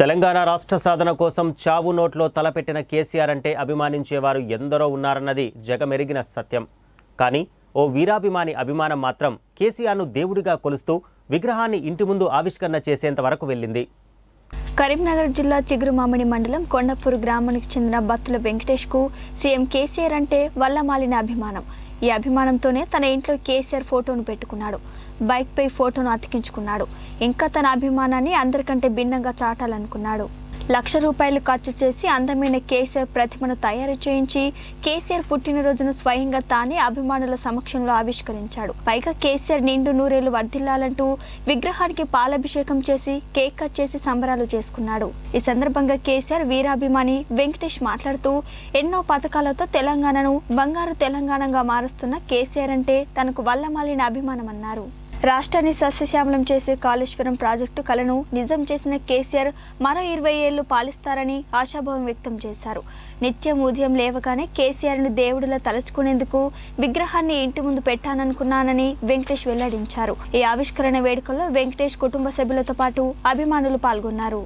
తెలంగాణ రాష్ట్ర సాధన కోసం చావు నోట్లో తలపెట్టిన కేసీఆర్ అంటే అభిమానించేవారు ఎందరో ఉన్నారన్నది జగమెరిగిన సత్యం కానీ ఓ వీరాభిమాని అభిమానం మాత్రం కేసీఆర్ను దేవుడిగా కొలుస్తూ విగ్రహాన్ని ఇంటి ముందు ఆవిష్కరణ చేసేంత వరకు వెళ్ళింది కరీంనగర్ జిల్లా చిగురుమామిడి మండలం కొండపూర్ గ్రామానికి చెందిన బత్తుల వెంకటేష్కు సీఎం కేసీఆర్ అంటే వల్లమాలిన అభిమానం ఈ అభిమానంతోనే తన ఇంట్లో కేసీఆర్ ఫోటోను పెట్టుకున్నాడు బైక్పై ఫోటోను అతికించుకున్నాడు ఇంకా తన అభిమానాన్ని అందరికంటే భిన్నంగా చాటాలనుకున్నాడు లక్ష రూపాయలు ఖర్చు చేసి అందమైన కేసీఆర్ ప్రతిమను తయారు చేయించి కేసీఆర్ పుట్టినరోజును స్వయంగా తానే అభిమానుల సమక్షంలో ఆవిష్కరించాడు పైగా కేసీఆర్ నిండు నూరేళ్లు వర్ధిల్లాలంటూ విగ్రహానికి పాలాభిషేకం చేసి కేక్ కట్ చేసి సంబరాలు చేసుకున్నాడు ఈ సందర్భంగా కేసీఆర్ వీరాభిమాని వెంకటేష్ మాట్లాడుతూ ఎన్నో పథకాలతో తెలంగాణను బంగారు తెలంగాణగా మారుస్తున్న కేసీఆర్ అంటే తనకు వల్లమాలిన అభిమానం అన్నారు రాష్ట్రాన్ని సస్యశ్యామలం చేసే కాళేశ్వరం ప్రాజెక్టు కలను నిజం చేసిన కేసీఆర్ మరో ఇరవై ఏళ్లు పాలిస్తారని ఆశాభావం వ్యక్తం చేశారు నిత్యం ఉదయం లేవగానే కేసీఆర్ను దేవుడిలా తలుచుకునేందుకు విగ్రహాన్ని ఇంటి ముందు పెట్టాననుకున్నానని వెంకటేష్ వెల్లడించారు ఈ ఆవిష్కరణ వేడుకల్లో వెంకటేష్ కుటుంబ సభ్యులతో పాటు అభిమానులు పాల్గొన్నారు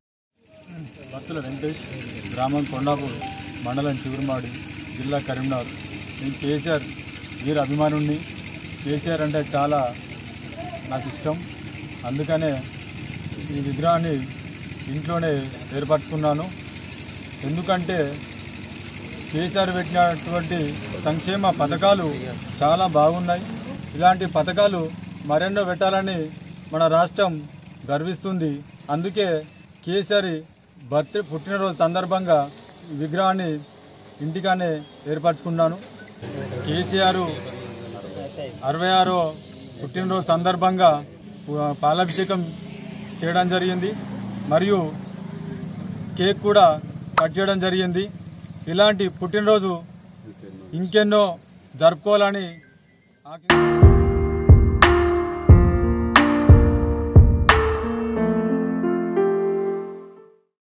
భక్తుల వెంకటేష్ గ్రామం కొండాపూర్ మండలం చిగురుమాడి జిల్లా కరీంనగర్ నేను కేసీఆర్ వీర అభిమానుణ్ణి కేసీఆర్ అంటే చాలా నాకు ఇష్టం అందుకనే ఈ విగ్రహాన్ని ఇంట్లోనే ఏర్పరచుకున్నాను ఎందుకంటే కేసీఆర్ పెట్టినటువంటి సంక్షేమ పథకాలు చాలా బాగున్నాయి ఇలాంటి పథకాలు మరెన్నో పెట్టాలని మన రాష్ట్రం గర్విస్తుంది అందుకే కేసీఆర్ బర్త్ పుట్టినరోజు సందర్భంగా ఈ విగ్రహాన్ని ఇంటికానే ఏర్పరచుకున్నాను కేసీఆర్ అరవై ఆరో పుట్టినరోజు సందర్భంగా ప- పాలాభిషేకం చేయడం జరిగింది మరియు కేక్ కూడా కట్ చేయడం జరిగింది ఇలాంటి పుట్టినరోజు ఇంకెన్నో జరుపుకోవాలని ఆకి-